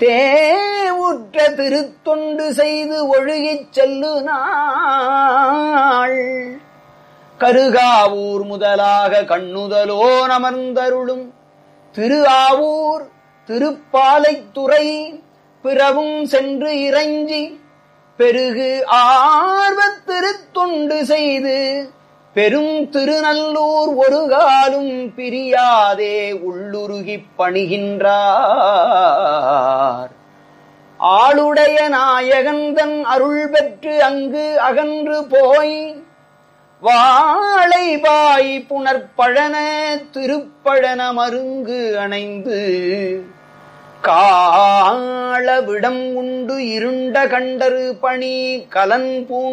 தேவுற்ற திருத்தொண்டு செய்து ஒழுகிச் செல்லு நாள் கருகாவூர் முதலாக கண்ணுதலோ நமர்ந்தருளும் திரு ஆவூர் திருப்பாலைத்துறை பிறவும் சென்று இறைஞ்சி பெருகு ஆர்வத் திருத்தொண்டு செய்து பெரும் திருநல்லூர் ஒரு காலும் பிரியாதே உள்ளுருகிப் பணிகின்றார் ஆளுடைய நாயகந்தன் அருள் பெற்று அங்கு அகன்று போய் வாழைபாய் புனற்பழன திருப்பழன மருங்கு அணைந்து காளவிடம் உண்டு இருண்ட கண்டரு பணி கலன் பூ